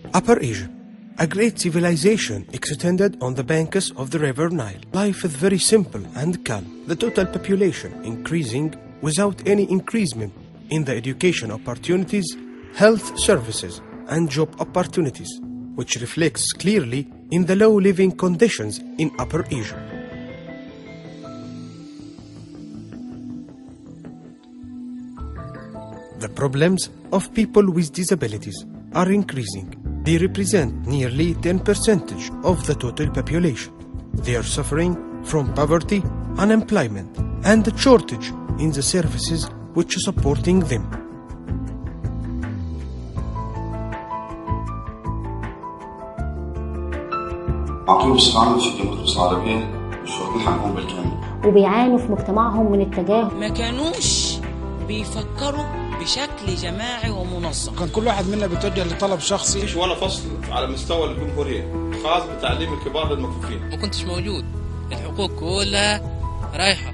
Upper Asia. A great civilization extended on the banks of the river Nile. Life is very simple and calm. The total population increasing without any increasement in the education opportunities, health services, and job opportunities, which reflects clearly in the low living conditions in Upper Asia. The problems of people with disabilities are increasing. They represent nearly 10% of the total population. They are suffering from poverty, unemployment, and a shortage in the services which are supporting them. عقيم الصناعة في جامعة مصر العربية مش واخدين حقهم بالكامل وبيعانوا في مجتمعهم من التجاهل ما كانوش بيفكروا بشكل جماعي ومنظم كان كل واحد منا بيتوجه لطلب شخصي مفيش ولا فصل على مستوى الجمهورية خاص بتعليم الكبار للمكفوفين ما كنتش موجود الحقوق كلها رايحة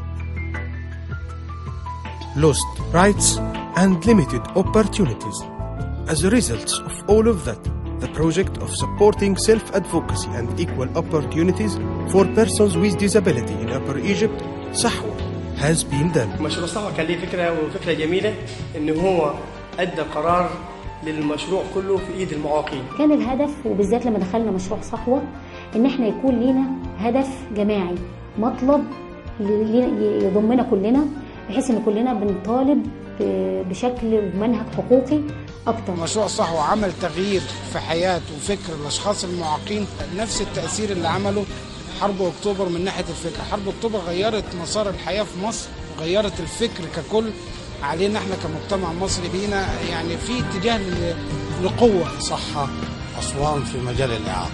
lost rights and limited opportunities. As a result of all of that, the project of supporting self-advocacy and equal opportunities for persons with disability in Upper Egypt, Sahwa, has been done. مشروع صحوة كان ليه فكرة وفكرة جميلة إن هو أدى قرار للمشروع كله في إيد المعاقين كان الهدف وبالذات لما دخلنا مشروع صحوة ان احنا يكون لينا هدف جماعي مطلب ل- يضمنا كلنا بحيث ان كلنا بنطالب ب- بشكل ومنهج حقوقي اكتر مشروع صحوة عمل تغيير في حياة وفكر الأشخاص المعاقين نفس التأثير اللي عمله حرب أكتوبر من ناحية الفكر حرب أكتوبر غيرت مسار الحياة في مصر وغيرت الفكر ككل علينا احنا كمجتمع مصري بينا يعني في اتجاه ل- لقوة صحة أسوان في مجال الإعاقة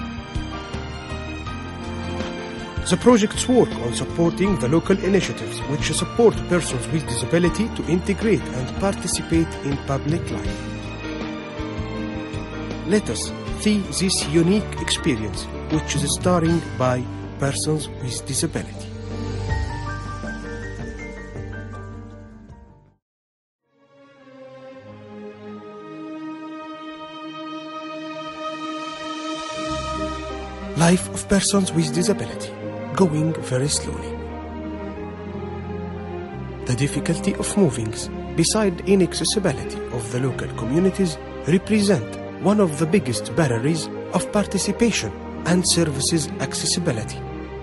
The projects work on supporting the local initiatives which support persons with disability to integrate and participate in public life. Let us see this unique experience which is starring by persons with disability. Life of persons with disability going very slowly. The difficulty of movings, beside inaccessibility of the local communities, represent one of the biggest barriers of participation and services accessibility.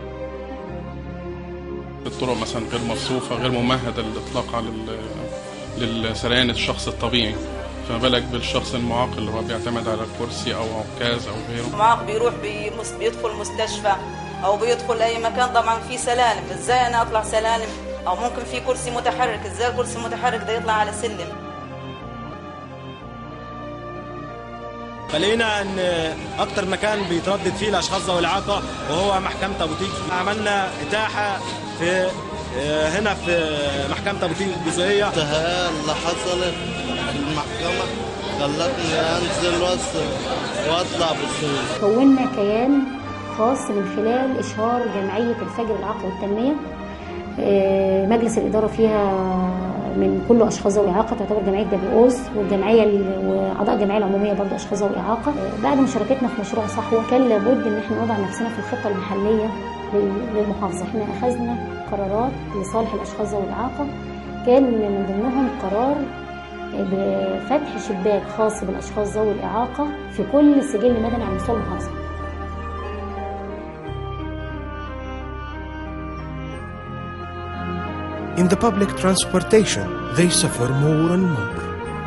الطرق مثلا غير مرصوفة غير ممهدة للإطلاق على ال- للسريان الشخص الطبيعي فما بالك بالشخص المعاق اللي هو بيعتمد على كرسي أو عكاز أو غيره معاق بيروح بيمس بيدخل مستشفى او بيدخل اي مكان طبعا في سلالم ازاي انا اطلع سلالم او ممكن في كرسي متحرك ازاي الكرسي المتحرك ده يطلع على سلم فلقينا ان اكتر مكان بيتردد فيه الاشخاص ذوي الاعاقه وهو محكمه ابو تيج عملنا اتاحه في آه، هنا في محكمه ابو تيج الجزئيه الانتهاء اللي حصلت في المحكمة خلتني أنزل وأس- وأطلع بسهولة كونا كيان خاص من خلال اشهار جمعيه الفجر العقل والتنميه آه، مجلس الاداره فيها من كل اشخاص ذوي اعاقه تعتبر جمعيه دبليوز والجمعيه ال- واعضاء الجمعيه العموميه برضه اشخاص ذوي اعاقه آه، بعد مشاركتنا في مشروع صحوه كان لابد ان احنا نضع نفسنا في الخطه المحليه لل- للمحافظه احنا اخذنا قرارات لصالح الاشخاص ذوي الاعاقه كان من ضمنهم قرار بفتح شباك خاص بالاشخاص ذوي الاعاقه في كل سجل مدني على مستوى المحافظه In the public transportation, they suffer more and more.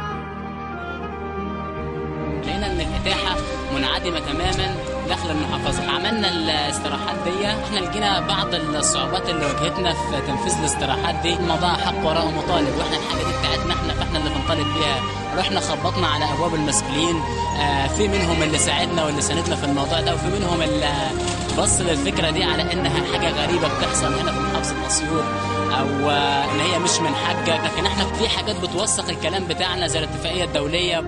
لقينا ان الاتاحه منعدمه تماما داخل المحافظه عملنا الاستراحات دي احنا لقينا بعض الصعوبات اللي واجهتنا في تنفيذ الاستراحات دي الموضوع حق وراء مطالب واحنا الحاجه دي بتاعتنا احنا فاحنا اللي بنطالب بيها رحنا خبطنا على ابواب المسؤولين آه في منهم اللي ساعدنا واللي ساندنا في الموضوع ده وفي منهم اللي بص للفكره دي على انها حاجه غريبه بتحصل هنا في محافظه اسيوط او آه، ان هي مش من حقك لكن احنا في حاجات بتوثق الكلام بتاعنا زي الاتفاقيه الدوليه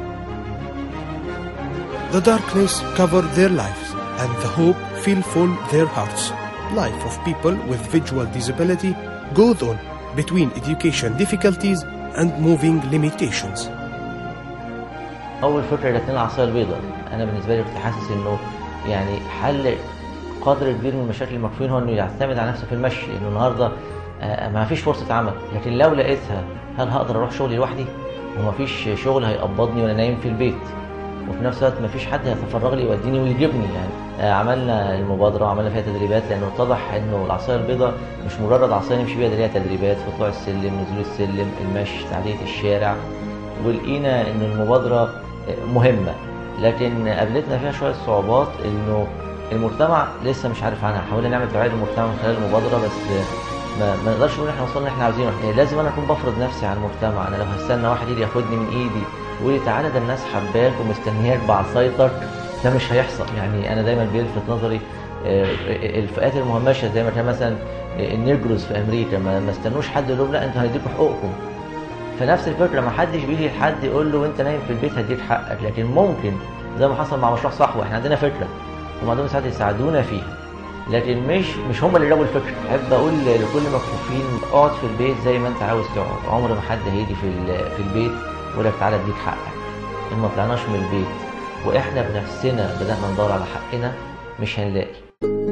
The darkness covered their lives, and the hope filled full their hearts. Life of people with visual disability goes on between education difficulties and moving limitations. اول فكره جات لنا العصايه البيضاء انا بالنسبه لي كنت حاسس انه يعني حل قدر كبير من مشاكل المكفوفين هو انه يعتمد على نفسه في المشي لانه النهارده آه، ما فيش فرصه عمل لكن لو لقيتها هل هقدر اروح شغلي لوحدي وما فيش شغل هيقبضني وانا نايم في البيت وفي نفس الوقت ما فيش حد هيتفرغ لي يوديني ويجيبني يعني آه، عملنا المبادره وعملنا فيها تدريبات لانه اتضح انه العصايه البيضاء مش مجرد عصايه نمشي بيها ده ليها تدريبات في طلوع السلم نزول السلم المشي تعديه الشارع ولقينا ان المبادره آه، مهمه لكن قابلتنا فيها شويه صعوبات انه المجتمع لسه مش عارف عنها حاولنا نعمل توعيه للمجتمع من خلال المبادره بس آه، ما, ما نقدرش نقول احنا وصلنا اللي احنا عاوزينه يعني لازم انا اكون بفرض نفسي على المجتمع انا لو هستنى واحد يجي ياخدني من ايدي ويقول لي تعالى ده الناس حباك ومستنياك بعصايتك ده مش هيحصل يعني انا دايما بيلفت نظري آه، الفئات المهمشه زي ما كان مثلا النيجروز في امريكا ما ما استنوش حد يقول لهم لا انتوا هنديكوا حقوقكم فنفس الفكره ما حدش بيجي لحد يقول له وانت نايم في البيت هديك حقك لكن ممكن زي ما حصل مع مشروع صحوه احنا عندنا فكره هم عندهم ساعات يساعدونا فيها لكن مش مش هم اللي جابوا الفكره احب اقول لكل المكفوفين اقعد في البيت زي ما انت عاوز تقعد عمر ما حد هيجي في ال- في البيت يقول لك تعالى اديك حقك ان ما طلعناش من البيت واحنا بنفسنا بدانا ندور على حقنا مش هنلاقي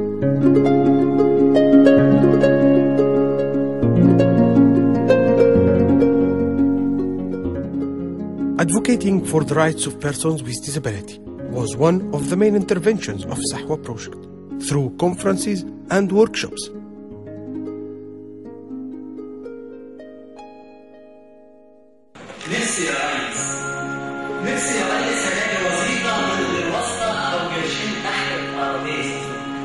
Advocating for the rights of persons with disability was one of the main interventions of Sahwa project through conferences and workshops. نفسي يا ريس نفسي يا ريس الاقي وظيفه من الواسطه او قرشين تحت الترابيزه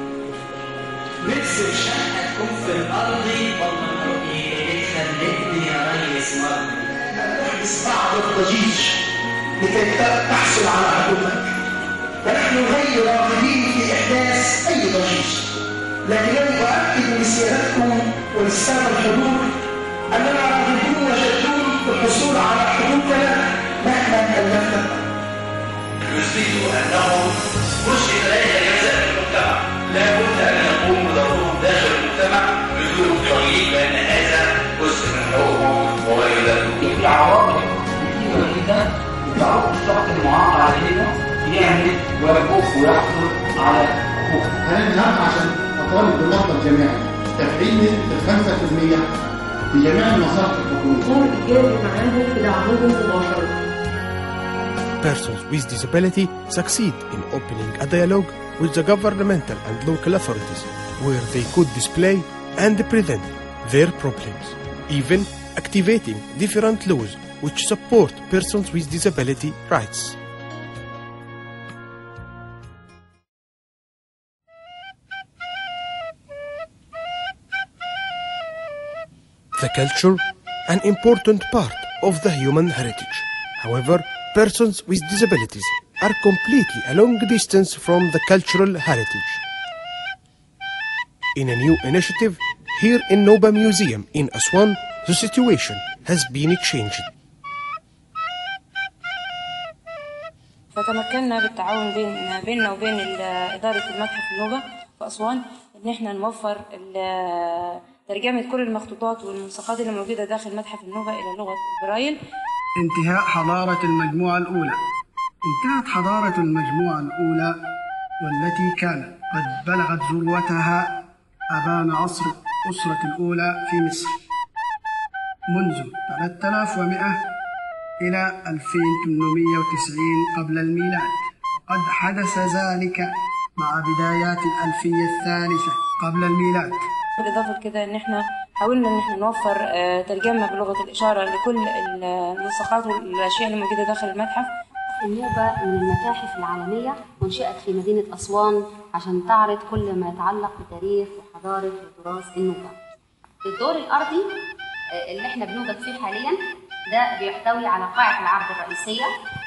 نفسي الشقه تكون في الارض والله خلتني يا ريس مرضي تحدث بعض الضجيج لكي تحصل على حقوقك ونحن غير راغبين في احداث اي ضجيج لكنني اؤكد لسيادتكم وللساده الحضور اننا راغبون وجادون بالحصول على حقوقنا مهما كلفنا يثبت انه مسلم لا يتجزا في المجتمع لا بد ان يقوم بدورهم داخل المجتمع بدون تغيير بان هذا جزء من حقوقه وغير ذلك في عوامل كثيرة جدا بتعرض الشخص المعاقل عليها يعمل ويحقوق ويحصل على حقوقه. أنا النهارده عشان أطالب بالنهضة الجامعي تفعيل نسبة 5% في جميع المصالح الحكومية. دور إيجابي معاهم في دعمهم مباشرة. Persons with disability succeed in opening a dialogue with the governmental and local authorities where they could display and present their problems, even activating different laws which support persons with disability rights. The culture, an important part of the human heritage. However, persons with disabilities are completely a long distance from the cultural heritage. In a new initiative here in Noba Museum in Aswan, the situation has been changed. فتمكنا بالتعاون بين بيننا وبين ال- إدارة المتحف النوبة في أسوان إن إحنا نوفر ال- ترجمة كل المخطوطات والملصقات اللي موجودة داخل متحف النوبة إلى لغة البرايل انتهاء حضارة المجموعة الأولى انتهت حضارة المجموعة الأولى والتي كانت قد بلغت ذروتها أبان عصر الأسرة الأولى في مصر منذ 3100 إلى 2890 قبل الميلاد قد حدث ذلك مع بدايات الألفية الثالثة قبل الميلاد بالإضافة لكده إن إحنا حاولنا إن إحنا نوفر آه، ترجمة بلغة الإشارة لكل الملصقات والأشياء اللي موجودة داخل المتحف النوبة من المتاحف العالمية منشأت في مدينة أسوان عشان تعرض كل ما يتعلق بتاريخ وحضارة وتراث النوبة. الدور الأرضي آه، اللي احنا بنوجد فيه حاليا ده بيحتوي على قاعة العرض الرئيسية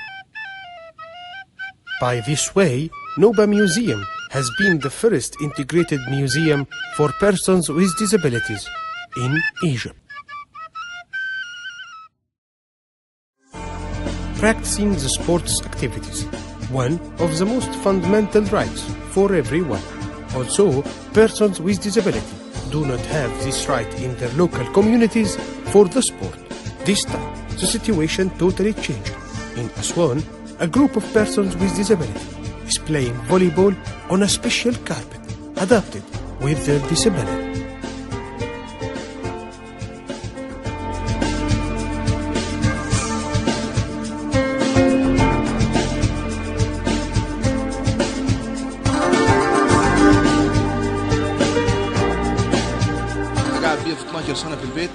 By this way, Noba Museum has been the first integrated museum for persons with disabilities in Egypt. Practicing the sports activities, one of the most fundamental rights for everyone. Also, persons with disability do not have this right in their local communities for the sport. This time, the situation totally changed. In Aswan, a group of persons with disability is playing volleyball on a special carpet adapted with their disability. انا قاعد بيه في 12 سنه في البيت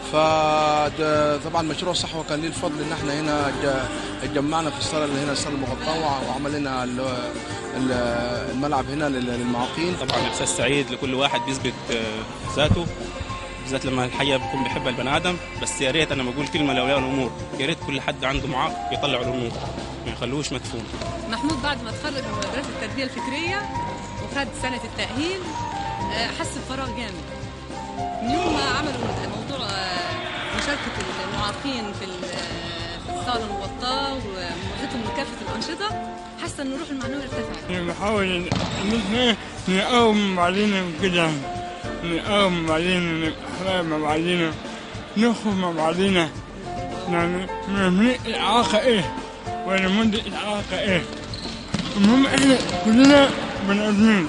فطبعا مشروع صحوه كان ليه الفضل ان احنا هنا ج- اتجمعنا في الصاله اللي هنا الصاله المغطاه وعمل لنا ال- ال- الملعب هنا لل- للمعاقين طبعا احساس سعيد لكل واحد بيثبت آه، ذاته بالذات لما الحقيقه بيكون بيحبها البني ادم بس يا ريت انا بقول كلمه لاولياء الامور يا ريت كل حد عنده معاق يطلعوا له النور ما يخلوش مدفون محمود بعد ما اتخرج من مدرسة التربية الفكرية وخد سنة التأهيل آه، حس بفراغ جامد من يوم ما عملوا موضوع آه، مشاركة المعاقين في ال- في الصالة المغطاة ومواجهتهم لكافة الأنشطة حس إن الروح المعنوية ارتفعت بحاول ان احنا نقاوم بعضينا كده نقاوم بعضينا نبقى احباب مع بعضينا نخرج مع بعضينا يعني من الإعاقة إيه ولا مدة الإعاقة إيه المهم إحنا كلنا بني آدمين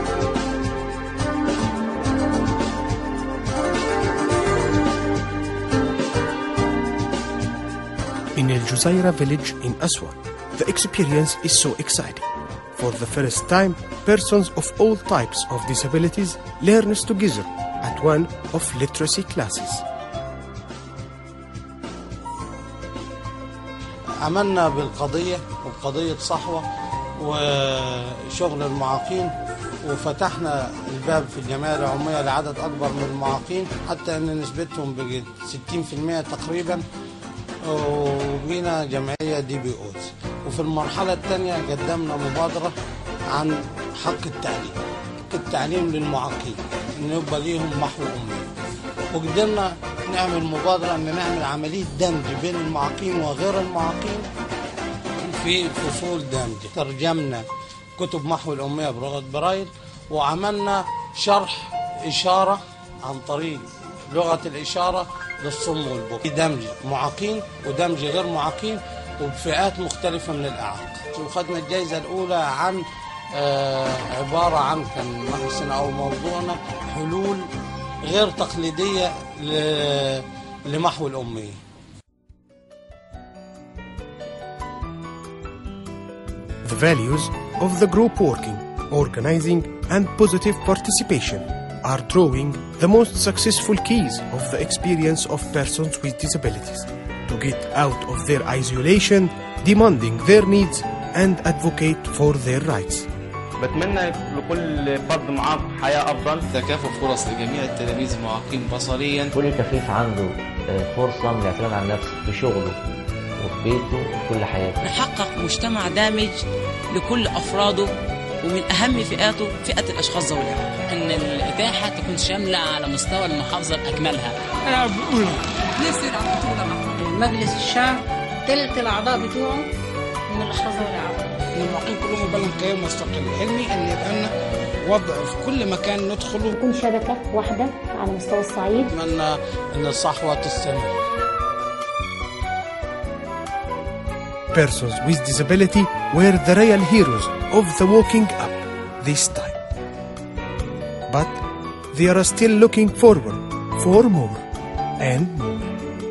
In El Juzaira village in Aswan, the experience is so exciting. For the first time, persons of all types of disabilities learns together at one of literacy classes. عملنا بالقضية وبقضية صحوة وشغل المعاقين وفتحنا الباب في الجمعية العمومية لعدد أكبر من المعاقين حتى أن نسبتهم بقت 60% تقريبا وبقينا جمعية دي بي أوز وفي المرحلة الثانية قدمنا مبادرة عن حق التعليم حق التعليم للمعاقين إن يبقى ليهم محو أمي وقدرنا نعمل مبادرة إن نعمل عملية دمج بين المعاقين وغير المعاقين في فصول دمج ترجمنا كتب محو الأمية بلغة برايل وعملنا شرح إشارة عن طريق لغة الإشارة للصم والبكم في دمج معاقين ودمج غير معاقين وبفئات مختلفة من الإعاقة وخدنا الجائزة الأولى عن آه عبارة عن كان محسن أو موضوعنا حلول غير تقليدية ل- لمحو الأمية The values of the group working, organizing, and positive participation are drawing the most successful keys of the experience of persons with disabilities to get out of their isolation, demanding their needs, and advocate for their rights. بتمنى لكل فرد معاق حياة أفضل تكافؤ فرص لجميع التلاميذ المعاقين بصريا كل كفيف عنده آه، فرصة من الاعتماد على النفس في شغله وفي بيته وفي كل حياته نحقق مجتمع دامج لكل أفراده ومن أهم فئاته فئة الأشخاص ذوي الإعاقة ان الاتاحه تكون شامله على مستوى المحافظه باكملها ألعب أولى نفسي يلعب بطولة معهم مجلس الشعب تلت الأعضاء بتوعه من الأشخاص ذوي الإعاقة ان المعاقين كلهم يبقى لهم كيان مستقل حلمي ان يبقى لنا وضع في كل مكان ندخله يكون شبكة واحدة على مستوى الصعيد أتمنى أن الصحوة تستمر Persons with disability were the real heroes of the waking up this time. But they are still looking forward for more and more.